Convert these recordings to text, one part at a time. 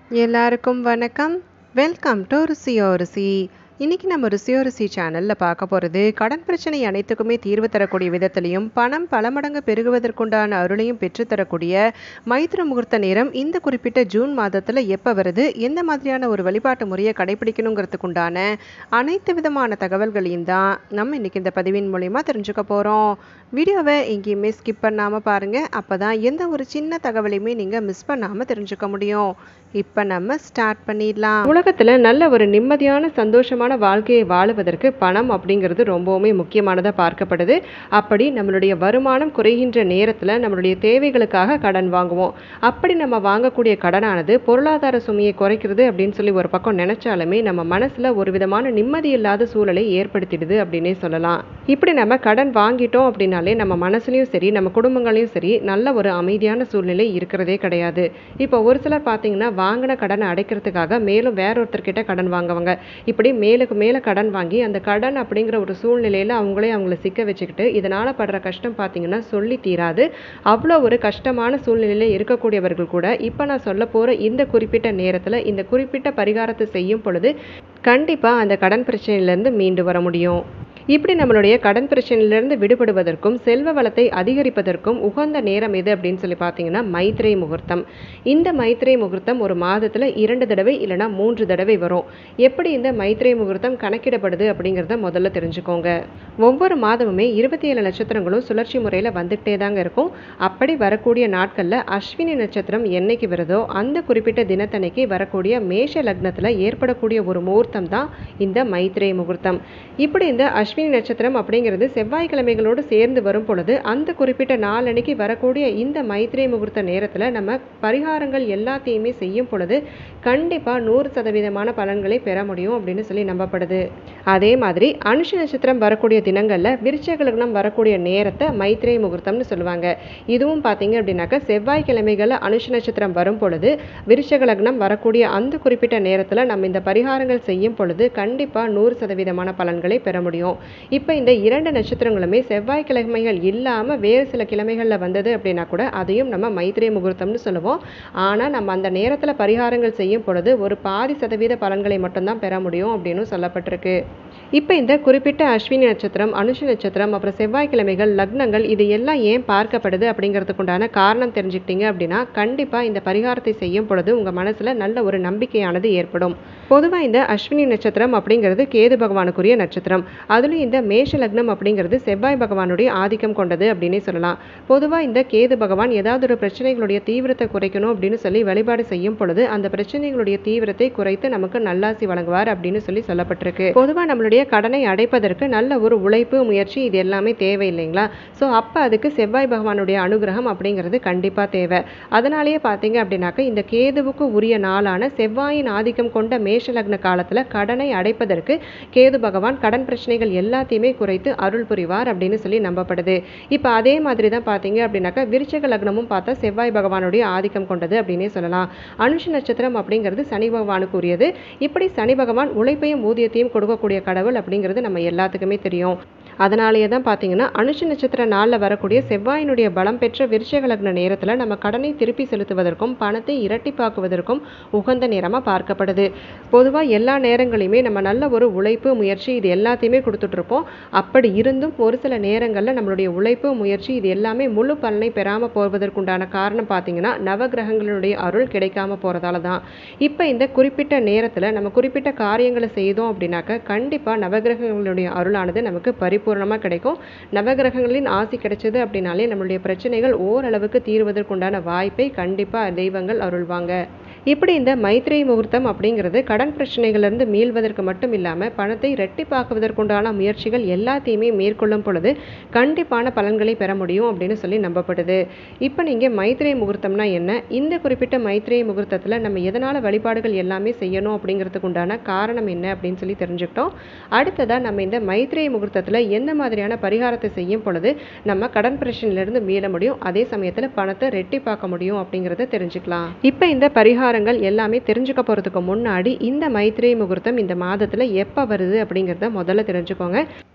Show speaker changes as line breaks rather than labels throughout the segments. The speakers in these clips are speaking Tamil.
எல்லாருக்கும் வணக்கம் வெல்கம் டு ருசியோ ருசி இன்னைக்கு நம்ம ருசியோ ருசி சேனலில் பார்க்க போகிறது கடன் பிரச்சனை அனைத்துக்குமே தீர்வு தரக்கூடிய விதத்திலையும் பணம் பல மடங்கு பெருகுவதற்குண்டான அருளையும் பெற்றுத்தரக்கூடிய மைத்திர முகூர்த்த நேரம் இந்த குறிப்பிட்ட ஜூன் மாதத்தில் எப்போ வருது எந்த மாதிரியான ஒரு வழிபாட்டு முறையை கடைபிடிக்கணுங்கிறதுக்குண்டான அனைத்து விதமான தகவல்களையும் தான் நம்ம இன்னைக்கு இந்த பதிவின் மூலிமா தெரிஞ்சுக்க போகிறோம் வீடியோவை எங்கேயுமே ஸ்கிப் பண்ணாமல் பாருங்கள் அப்போ தான் எந்த ஒரு சின்ன தகவலையுமே நீங்கள் மிஸ் பண்ணாமல் தெரிஞ்சுக்க முடியும் இப்போ நம்ம ஸ்டார்ட் பண்ணிடலாம் உலகத்தில் நல்ல ஒரு நிம்மதியான சந்தோஷமான வாழ்க்கையை வாழுவதற்கு பணம் அப்படிங்கிறது ரொம்பவுமே முக்கியமானதாக பார்க்கப்படுது அப்படி நம்மளுடைய வருமானம் குறைகின்ற நேரத்தில் நம்மளுடைய தேவைகளுக்காக கடன் வாங்குவோம் அப்படி நம்ம வாங்கக்கூடிய கடனானது பொருளாதார சுமையை குறைக்கிறது அப்படின்னு சொல்லி ஒரு பக்கம் நினைச்சாலுமே நம்ம மனசில் ஒரு விதமான நிம்மதி இல்லாத சூழலை ஏற்படுத்திடுது அப்படின்னே சொல்லலாம் இப்படி நம்ம கடன் வாங்கிட்டோம் அப்படின்னாலே நம்ம மனசுலையும் சரி நம்ம குடும்பங்களையும் சரி நல்ல ஒரு அமைதியான சூழ்நிலை இருக்கிறதே கிடையாது இப்போ ஒரு சிலர் பார்த்தீங்கன்னா வாங்கின கடனை அடைக்கிறதுக்காக மேலும் வேற ஒருத்தர்கிட்ட கடன் வாங்குவாங்க இப்படி மேலுக்கு மேலே கடன் வாங்கி அந்த கடன் அப்படிங்கிற ஒரு சூழ்நிலையில் அவங்களே அவங்கள சிக்க வச்சுக்கிட்டு இதனால் படுற கஷ்டம் பார்த்தீங்கன்னா சொல்லி தீராது அவ்வளோ ஒரு கஷ்டமான சூழ்நிலையில் இருக்கக்கூடியவர்கள் கூட இப்போ நான் சொல்ல போகிற இந்த குறிப்பிட்ட நேரத்தில் இந்த குறிப்பிட்ட பரிகாரத்தை செய்யும் பொழுது கண்டிப்பாக அந்த கடன் பிரச்சனையிலேருந்து மீண்டு வர முடியும் இப்படி நம்மளுடைய கடன் பிரச்சனையிலிருந்து விடுபடுவதற்கும் செல்வ வளத்தை அதிகரிப்பதற்கும் உகந்த நேரம் எது அப்படின்னு சொல்லி பார்த்தீங்கன்னா மைத்திரை முகூர்த்தம் இந்த மைத்திரை முகூர்த்தம் ஒரு மாதத்தில் இரண்டு தடவை இல்லைனா மூன்று தடவை வரும் எப்படி இந்த மைத்திரை முகூர்த்தம் கணக்கிடப்படுது அப்படிங்கிறத முதல்ல தெரிஞ்சுக்கோங்க ஒவ்வொரு மாதமுமே இருபத்தி ஏழு நட்சத்திரங்களும் சுழற்சி முறையில் வந்துகிட்டே தாங்க இருக்கும் அப்படி வரக்கூடிய நாட்களில் அஸ்வினி நட்சத்திரம் என்னைக்கு வருதோ அந்த குறிப்பிட்ட தினத்தன்னைக்கு வரக்கூடிய மேஷ லக்னத்தில் ஏற்படக்கூடிய ஒரு முகூர்த்தம் தான் இந்த மைத்திரை முகூர்த்தம் இப்படி இந்த அஸ்வினி நட்சத்திரம் அப்படிங்கிறது செவ்வாய்க்கிழமைகளோடு சேர்ந்து வரும் பொழுது அந்த குறிப்பிட்ட நாளன்னைக்கு வரக்கூடிய இந்த மைத்திரை முகூர்த்த நேரத்தில் நம்ம பரிகாரங்கள் எல்லாத்தையுமே செய்யும் பொழுது கண்டிப்பாக நூறு சதவீதமான பலன்களை பெற முடியும் அப்படின்னு சொல்லி நம்பப்படுது அதே மாதிரி அனுஷ நட்சத்திரம் வரக்கூடிய தினங்களில் விருச்சக லக்னம் வரக்கூடிய நேரத்தை மைத்திரை முகூர்த்தம்னு சொல்லுவாங்க இதுவும் பார்த்தீங்க அப்படின்னாக்கா செவ்வாய்க்கிழமைகளில் அனுஷ நட்சத்திரம் வரும் பொழுது விருச்சக லக்னம் வரக்கூடிய அந்த குறிப்பிட்ட நேரத்தில் நம்ம இந்த பரிகாரங்கள் செய்யும் பொழுது கண்டிப்பாக நூறு சதவீதமான பலன்களை பெற முடியும் இப்போ இந்த இரண்டு நட்சத்திரங்களுமே செவ்வாய் கிழமைகள் இல்லாமல் வேறு சில கிழமைகளில் வந்தது அப்படின்னா கூட அதையும் நம்ம மைத்திரை முகூர்த்தம்னு சொல்லுவோம் ஆனால் நம்ம அந்த நேரத்தில் பரிகாரங்கள் செய்யும் பொழுது ஒரு பாதி சதவீத பலன்களை மட்டும்தான் பெற முடியும் அப்படின்னு சொல்லப்பட்டிருக்கு இப்போ இந்த குறிப்பிட்ட அஸ்வினி நட்சத்திரம் அனுஷ நட்சத்திரம் அப்புறம் செவ்வாய்க்கிழமைகள் லக்னங்கள் இது எல்லாம் ஏன் பார்க்கப்படுது அப்படிங்கிறதுக்கு உண்டான காரணம் தெரிஞ்சுக்கிட்டீங்க அப்படின்னா கண்டிப்பாக இந்த பரிகாரத்தை செய்யும் பொழுது உங்கள் மனசில் நல்ல ஒரு நம்பிக்கையானது ஏற்படும் பொதுவாக இந்த அஸ்வினி நட்சத்திரம் அப்படிங்கிறது கேது பகவானுக்குரிய நட்சத்திரம் அதுலேயும் இந்த மேஷ லக்னம் அப்படிங்கிறது செவ்வாய் பகவானுடைய ஆதிக்கம் கொண்டது அப்படின்னே சொல்லலாம் பொதுவாக இந்த கேது பகவான் ஏதாவது ஒரு பிரச்சனைகளுடைய தீவிரத்தை குறைக்கணும் அப்படின்னு சொல்லி வழிபாடு செய்யும் பொழுது அந்த பிரச்சனைகளுடைய தீவிரத்தை குறைத்து நமக்கு நல்லாசி வழங்குவார் அப்படின்னு சொல்லி சொல்லப்பட்டிருக்கு பொதுவாக நம்மளுடைய கடனை அடைப்பதற்கு நல்ல ஒரு உழைப்பு முயற்சி இது எல்லாமே தேவை இல்லைங்களா ஸோ அப்போ அதுக்கு செவ்வாய் பகவானுடைய அனுகிரகம் அப்படிங்கிறது கண்டிப்பாக தேவை அதனாலேயே பார்த்தீங்க அப்படின்னாக்க இந்த கேதுவுக்கு உரிய நாளான செவ்வாயின் ஆதிக்கம் கொண்ட மேஷ லக்ன காலத்தில் கடனை அடைப்பதற்கு கேது பகவான் கடன் பிரச்சனைகள் எல்லாத்தையுமே குறைத்து அருள் புரிவார் அப்படின்னு சொல்லி நம்பப்படுது இப்போ அதே மாதிரி தான் பார்த்தீங்க அப்படின்னாக்கா விருச்சக லக்னமும் பார்த்தா செவ்வாய் பகவானுடைய ஆதிக்கம் கொண்டது அப்படின்னே சொல்லலாம் அனுஷ நட்சத்திரம் அப்படிங்கிறது சனி பகவானுக்கு உரியது இப்படி சனி பகவான் உழைப்பையும் ஊதியத்தையும் கொடுக்கக்கூடிய கடவுள் அப்படிங்கிறது நம்ம எல்லாத்துக்குமே தெரியும் அதனாலேயே தான் பார்த்தீங்கன்னா அனுஷ நட்சத்திர நாளில் வரக்கூடிய செவ்வாயினுடைய பலம் பெற்ற விருச்சக லக்ன நேரத்தில் நம்ம கடனை திருப்பி செலுத்துவதற்கும் பணத்தை இரட்டிப்பாக்குவதற்கும் உகந்த நேரமாக பார்க்கப்படுது பொதுவாக எல்லா நேரங்களையுமே நம்ம நல்ல ஒரு உழைப்பு முயற்சி இது எல்லாத்தையுமே கொடுத்துட்ருப்போம் அப்படி இருந்தும் ஒரு சில நேரங்களில் நம்மளுடைய உழைப்பு முயற்சி இது எல்லாமே முழு பலனை பெறாமல் போவதற்குண்டான காரணம் பார்த்தீங்கன்னா நவகிரகங்களுடைய அருள் கிடைக்காம போகிறதால தான் இப்போ இந்த குறிப்பிட்ட நேரத்தில் நம்ம குறிப்பிட்ட காரியங்களை செய்தோம் அப்படின்னாக்க கண்டிப்பாக நவகிரகங்களுடைய அருளானது நமக்கு பரிபூர்ணமாக கிடைக்கும் நவகிரகங்களின் ஆசி கிடைச்சது அப்படின்னாலே நம்மளுடைய பிரச்சனைகள் ஓரளவுக்கு தீர்வதற்குண்டான வாய்ப்பை கண்டிப்பாக தெய்வங்கள் அருள்வாங்க இப்படி இந்த மைத்ரேயி முகூர்த்தம் அப்படிங்கிறது கடன் பிரச்சனைகளிலிருந்து மீள்வதற்கு மட்டும் இல்லாமல் பணத்தை ரெட்டிப்பாக்குவதற்குண்டான முயற்சிகள் எல்லாத்தையுமே மேற்கொள்ளும் பொழுது கண்டிப்பான பலன்களை பெற முடியும் அப்படின்னு சொல்லி நம்பப்படுது இப்போ நீங்கள் மைத்ரேயி முகூர்த்தம்னா என்ன இந்த குறிப்பிட்ட மைத்ரேயி முகூர்த்தத்தில் நம்ம எதனால் வழிபாடுகள் எல்லாமே செய்யணும் அப்படிங்கிறதுக்கு உண்டான காரணம் என்ன அப்படின்னு சொல்லி தெரிஞ்சுக்கிட்டோம் அடுத்ததாக நம்ம இந்த மைத்ரேயி முகூர்த்தத்தில் எந்த மாதிரியான பரிகாரத்தை செய்யும் பொழுது நம்ம கடன் பிரச்சனையிலிருந்து மீள முடியும் அதே சமயத்தில் பணத்தை ரெட்டிப்பாக்க முடியும் அப்படிங்கிறத தெரிஞ்சுக்கலாம் இப்போ இந்த பரிகாரங்கள் எல்லாமே தெரிஞ்சுக்க போகிறதுக்கு முன்னாடி இந்த மைத்ரேயி முகூர்த்தம் இந்த மாதத்தில் எப்போ வருது அப்படிங்கிறத முதல்ல தெரிஞ்சுக்கோங்க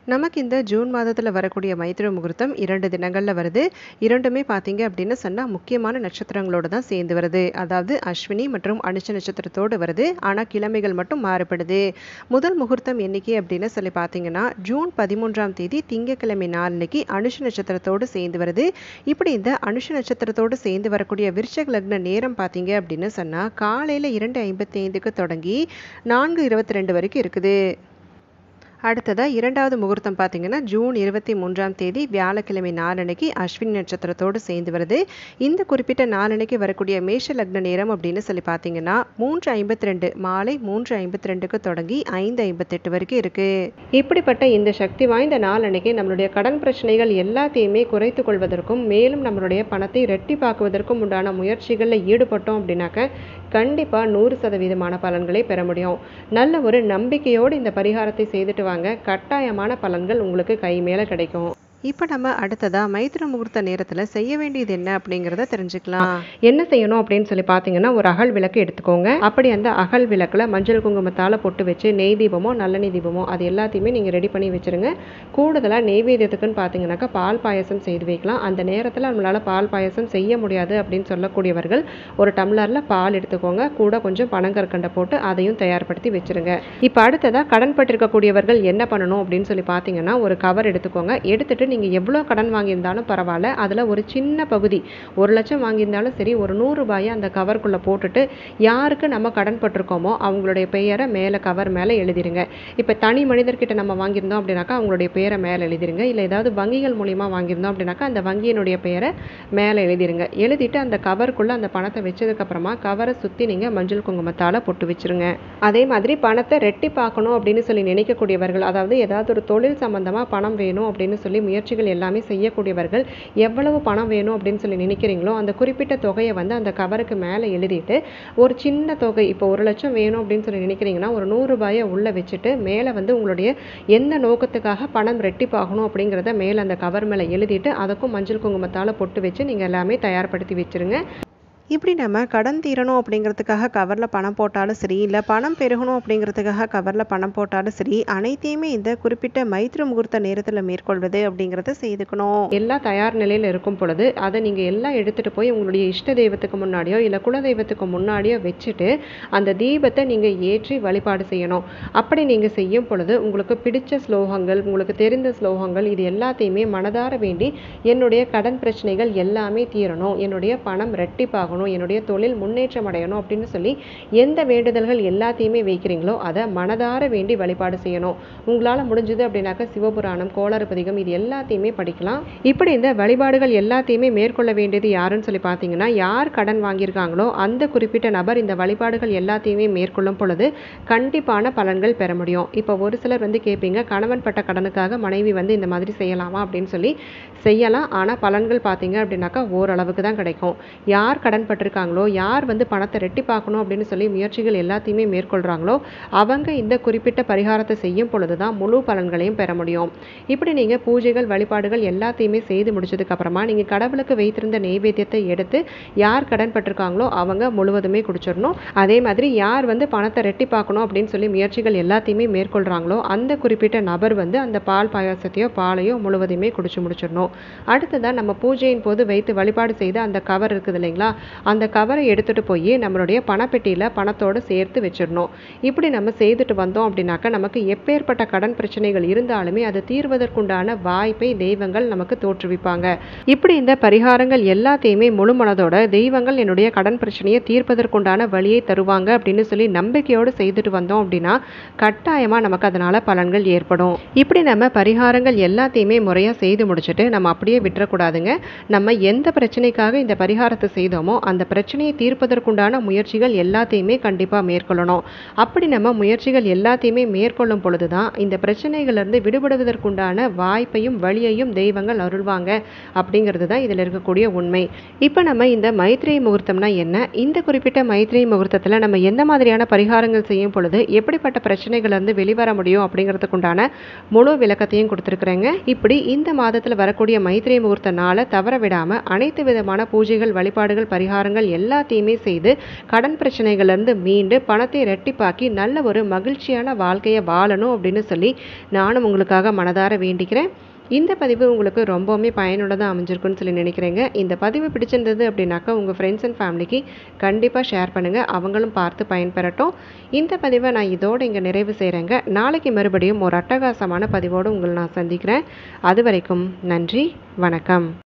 நமக்கு இந்த ஜூன் மாதத்தில் வரக்கூடிய மைத்திர முகூர்த்தம் இரண்டு தினங்களில் வருது இரண்டுமே பார்த்தீங்க அப்படின்னு சொன்னால் முக்கியமான நட்சத்திரங்களோடு தான் சேர்ந்து வருது அதாவது அஸ்வினி மற்றும் அனுஷ நட்சத்திரத்தோடு வருது ஆனால் கிழமைகள் மட்டும் மாறுபடுது முதல் முகூர்த்தம் என்னைக்கு அப்படின்னு சொல்லி பார்த்தீங்கன்னா ஜூன் பதிமூன்றாம் தேதி திங்கட்கிழமை நாளைக்கு அனுஷ நட்சத்திரத்தோடு சேர்ந்து வருது இப்படி இந்த அனுஷ நட்சத்திரத்தோடு சேர்ந்து வரக்கூடிய விருச்சக லக்ன நேரம் பார்த்தீங்க அப்படின்னு சொன்னால் காலையில் இரண்டு ஐம்பத்தி ஐந்துக்கு தொடங்கி நான்கு இருபத்தி ரெண்டு வரைக்கும் இருக்குது அடுத்ததாக இரண்டாவது முகூர்த்தம் பார்த்தீங்கன்னா ஜூன் இருபத்தி மூன்றாம் தேதி வியாழக்கிழமை நாளன்னைக்கு அஸ்வினி நட்சத்திரத்தோடு சேர்ந்து வருது இந்த குறிப்பிட்ட நாளன்னைக்கு வரக்கூடிய மேஷ லக்ன நேரம் அப்படின்னு சொல்லி பார்த்தீங்கன்னா மூன்று ஐம்பத்தி ரெண்டு மாலை மூன்று ஐம்பத்தி ரெண்டுக்கு தொடங்கி ஐந்து ஐம்பத்தெட்டு வரைக்கும் இருக்கு இப்படிப்பட்ட இந்த சக்தி வாய்ந்த நாளன்னைக்கு நம்மளுடைய கடன் பிரச்சனைகள் எல்லாத்தையுமே குறைத்து கொள்வதற்கும் மேலும் நம்மளுடைய பணத்தை ரெட்டிப்பாக்குவதற்கும் உண்டான முயற்சிகளில் ஈடுபட்டோம் அப்படின்னாக்க கண்டிப்பாக நூறு சதவீதமான பலன்களை பெற முடியும் நல்ல ஒரு நம்பிக்கையோடு இந்த பரிகாரத்தை செய்துட்டு வாங்க கட்டாயமான பலன்கள் உங்களுக்கு கை மேலே கிடைக்கும் இப்போ நம்ம அடுத்ததா மைத்திர முகூர்த்த நேரத்தில் செய்ய வேண்டியது என்ன அப்படிங்கிறத தெரிஞ்சுக்கலாம் என்ன செய்யணும் அப்படின்னு சொல்லி பார்த்தீங்கன்னா ஒரு அகல் விளக்கு எடுத்துக்கோங்க அப்படி அந்த அகல் விளக்கில் மஞ்சள் குங்குமத்தால் பொட்டு வச்சு நெய் தீபமோ நல்லெண்ணெய் தீபமோ அது எல்லாத்தையுமே நீங்கள் ரெடி பண்ணி வச்சுருங்க கூடுதலாக நெய்வேத்தியத்துக்குன்னு பார்த்தீங்கன்னாக்கா பால் பாயசம் செய்து வைக்கலாம் அந்த நேரத்தில் நம்மளால் பால் பாயசம் செய்ய முடியாது அப்படின்னு சொல்லக்கூடியவர்கள் ஒரு டம்ளரில் பால் எடுத்துக்கோங்க கூட கொஞ்சம் பனங்கற்கண்டை போட்டு அதையும் தயார்படுத்தி வச்சுருங்க இப்போ அடுத்ததாக கடன் பட்டிருக்கக்கூடியவர்கள் என்ன பண்ணணும் அப்படின்னு சொல்லி பார்த்தீங்கன்னா ஒரு கவர் எடுத்துக்கோங்க எடுத்துட்டு நீங்கள் எவ்வளோ கடன் வாங்கியிருந்தாலும் பரவாயில்ல அதில் ஒரு சின்ன பகுதி ஒரு லட்சம் வாங்கியிருந்தாலும் சரி ஒரு நூறு ரூபாயை அந்த கவருக்குள்ளே போட்டுட்டு யாருக்கு நம்ம கடன் பட்டிருக்கோமோ அவங்களுடைய பெயரை மேலே கவர் மேலே எழுதிருங்க இப்போ தனி மனிதர்கிட்ட நம்ம வாங்கியிருந்தோம் அப்படின்னாக்கா அவங்களுடைய பெயரை மேலே எழுதிருங்க இல்லை ஏதாவது வங்கிகள் மூலியமாக வாங்கியிருந்தோம் அப்படின்னாக்கா அந்த வங்கியினுடைய பெயரை மேலே எழுதிருங்க எழுதிட்டு அந்த கவருக்குள்ளே அந்த பணத்தை வச்சதுக்கப்புறமா கவரை சுற்றி நீங்கள் மஞ்சள் குங்குமத்தால் பொட்டு வச்சிருங்க அதே மாதிரி பணத்தை ரெட்டி பார்க்கணும் அப்படின்னு சொல்லி நினைக்கக்கூடியவர்கள் அதாவது ஏதாவது ஒரு தொழில் சம்பந்தமாக பணம் வேணும் அப்படின்னு சொல்லி முயற்சிகள் எல்லாமே செய்யக்கூடியவர்கள் எவ்வளவு பணம் வேணும் அப்படின்னு சொல்லி நினைக்கிறீங்களோ அந்த குறிப்பிட்ட தொகையை வந்து அந்த கவருக்கு மேலே எழுதிட்டு ஒரு சின்ன தொகை இப்போ ஒரு லட்சம் வேணும் அப்படின்னு சொல்லி நினைக்கிறீங்கன்னா ஒரு நூறு ரூபாயை உள்ளே வச்சுட்டு மேலே வந்து உங்களுடைய எந்த நோக்கத்துக்காக பணம் ரெட்டிப்பாகணும் அப்படிங்கிறத மேலே அந்த கவர் மேலே எழுதிட்டு அதுக்கும் மஞ்சள் குங்குமத்தால் பொட்டு வச்சு நீங்கள் எல்லாமே தயார்படுத்தி வச்சிருங்க இப்படி நம்ம கடன் தீரணும் அப்படிங்கிறதுக்காக கவரில் பணம் போட்டாலும் சரி இல்லை பணம் பெருகணும் அப்படிங்கிறதுக்காக கவரில் பணம் போட்டாலும் சரி அனைத்தையுமே இந்த குறிப்பிட்ட மைத்திர முகூர்த்த நேரத்தில் மேற்கொள்வது அப்படிங்கிறத செய்துக்கணும் எல்லாம் தயார் நிலையில் இருக்கும் பொழுது அதை நீங்கள் எல்லாம் எடுத்துகிட்டு போய் உங்களுடைய இஷ்ட தெய்வத்துக்கு முன்னாடியோ இல்லை குல தெய்வத்துக்கு முன்னாடியோ வச்சுட்டு அந்த தீபத்தை நீங்கள் ஏற்றி வழிபாடு செய்யணும் அப்படி நீங்கள் செய்யும் பொழுது உங்களுக்கு பிடிச்ச ஸ்லோகங்கள் உங்களுக்கு தெரிந்த ஸ்லோகங்கள் இது எல்லாத்தையுமே மனதார வேண்டி என்னுடைய கடன் பிரச்சனைகள் எல்லாமே தீரணும் என்னுடைய பணம் ரெட்டிப்பாகணும் ஆகணும் என்னுடைய தொழில் முன்னேற்றம் அடையணும் அப்படின்னு சொல்லி எந்த வேண்டுதல்கள் எல்லாத்தையுமே வைக்கிறீங்களோ அதை மனதார வேண்டி வழிபாடு செய்யணும் உங்களால் முடிஞ்சது அப்படின்னாக்கா சிவபுராணம் கோளறுபதிகம் இது எல்லாத்தையுமே படிக்கலாம் இப்படி இந்த வழிபாடுகள் எல்லாத்தையுமே மேற்கொள்ள வேண்டியது யாருன்னு சொல்லி பார்த்தீங்கன்னா யார் கடன் வாங்கியிருக்காங்களோ அந்த குறிப்பிட்ட நபர் இந்த வழிபாடுகள் எல்லாத்தையுமே மேற்கொள்ளும் பொழுது கண்டிப்பான பலன்கள் பெற முடியும் இப்போ ஒரு சிலர் வந்து கேட்பீங்க கணவன் பட்ட கடனுக்காக மனைவி வந்து இந்த மாதிரி செய்யலாமா அப்படின்னு சொல்லி செய்யலாம் ஆனால் பலன்கள் பார்த்தீங்க அப்படின்னாக்கா ஓரளவுக்கு தான் கிடைக்கும் யார் கடன் பட்டிருக்காங்களோ யார் வந்து பணத்தை ரெட்டி பார்க்கணும் அப்படின்னு சொல்லி முயற்சிகள் எல்லாத்தையுமே மேற்கொள்கிறாங்களோ அவங்க இந்த குறிப்பிட்ட பரிகாரத்தை செய்யும் பொழுது தான் முழு பலன்களையும் பெற முடியும் இப்படி நீங்கள் பூஜைகள் வழிபாடுகள் எல்லாத்தையுமே செய்து முடிச்சதுக்கு அப்புறமா நீங்கள் கடவுளுக்கு வைத்திருந்த நெய்வேத்தியத்தை எடுத்து யார் கடன் பட்டிருக்காங்களோ அவங்க முழுவதுமே குடிச்சிடணும் அதே மாதிரி யார் வந்து பணத்தை ரெட்டி பார்க்கணும் அப்படின்னு சொல்லி முயற்சிகள் எல்லாத்தையுமே மேற்கொள்கிறாங்களோ அந்த குறிப்பிட்ட நபர் வந்து அந்த பால் பாயாசத்தையோ பாலையோ முழுவதுமே குடிச்சு முடிச்சிடணும் அடுத்ததான் நம்ம பூஜையின் போது வைத்து வழிபாடு செய்த அந்த கவர் இருக்குது இல்லைங்களா அந்த கவரை எடுத்துகிட்டு போய் நம்மளுடைய பணப்பெட்டியில் பணத்தோடு சேர்த்து வச்சிடணும் இப்படி நம்ம செய்துட்டு வந்தோம் அப்படின்னாக்கா நமக்கு எப்பேற்பட்ட கடன் பிரச்சனைகள் இருந்தாலுமே அது தீர்வதற்குண்டான வாய்ப்பை தெய்வங்கள் நமக்கு தோற்றுவிப்பாங்க இப்படி இந்த பரிகாரங்கள் எல்லாத்தையுமே முழு மனதோட தெய்வங்கள் என்னுடைய கடன் பிரச்சனையை தீர்ப்பதற்குண்டான வழியை தருவாங்க அப்படின்னு சொல்லி நம்பிக்கையோடு செய்துட்டு வந்தோம் அப்படின்னா கட்டாயமாக நமக்கு அதனால் பலன்கள் ஏற்படும் இப்படி நம்ம பரிகாரங்கள் எல்லாத்தையுமே முறையாக செய்து முடிச்சுட்டு நம்ம அப்படியே விட்டுறக்கூடாதுங்க நம்ம எந்த பிரச்சனைக்காக இந்த பரிகாரத்தை செய்தோமோ அந்த பிரச்சனையை தீர்ப்பதற்குண்டான முயற்சிகள் எல்லாத்தையுமே கண்டிப்பாக மேற்கொள்ளணும் அப்படி நம்ம முயற்சிகள் எல்லாத்தையுமே மேற்கொள்ளும் பொழுது தான் இந்த பிரச்சனைகளிலிருந்து விடுபடுவதற்குண்டான வாய்ப்பையும் வழியையும் தெய்வங்கள் அருள்வாங்க அப்படிங்கிறது தான் இதில் இருக்கக்கூடிய உண்மை இப்போ நம்ம இந்த மைத்ரேயி முகூர்த்தம்னா என்ன இந்த குறிப்பிட்ட மைத்ரேயி முகூர்த்தத்தில் நம்ம எந்த மாதிரியான பரிகாரங்கள் செய்யும் பொழுது எப்படிப்பட்ட பிரச்சனைகள்லேருந்து வெளிவர முடியும் அப்படிங்கிறதுக்குண்டான முழு விளக்கத்தையும் கொடுத்துருக்குறேங்க இப்படி இந்த மாதத்தில் வரக்கூடிய மைத்ரேயி முகூர்த்த நாளை தவற விடாமல் அனைத்து விதமான பூஜைகள் வழிபாடுகள் பரிகாரம் பரிகாரங்கள் எல்லாத்தையுமே செய்து கடன் பிரச்சனைகள்லேருந்து மீண்டு பணத்தை ரெட்டிப்பாக்கி நல்ல ஒரு மகிழ்ச்சியான வாழ்க்கையை வாழணும் அப்படின்னு சொல்லி நானும் உங்களுக்காக மனதார வேண்டிக்கிறேன் இந்த பதிவு உங்களுக்கு ரொம்பவுமே பயனுள்ளதாக அமைஞ்சிருக்குன்னு சொல்லி நினைக்கிறேங்க இந்த பதிவு பிடிச்சிருந்தது அப்படின்னாக்கா உங்கள் ஃப்ரெண்ட்ஸ் அண்ட் ஃபேமிலிக்கு கண்டிப்பாக ஷேர் பண்ணுங்கள் அவங்களும் பார்த்து பயன்பெறட்டும் இந்த பதிவை நான் இதோடு இங்கே நிறைவு செய்கிறேங்க நாளைக்கு மறுபடியும் ஒரு அட்டகாசமான பதிவோடு உங்களை நான் சந்திக்கிறேன் அது வரைக்கும் நன்றி வணக்கம்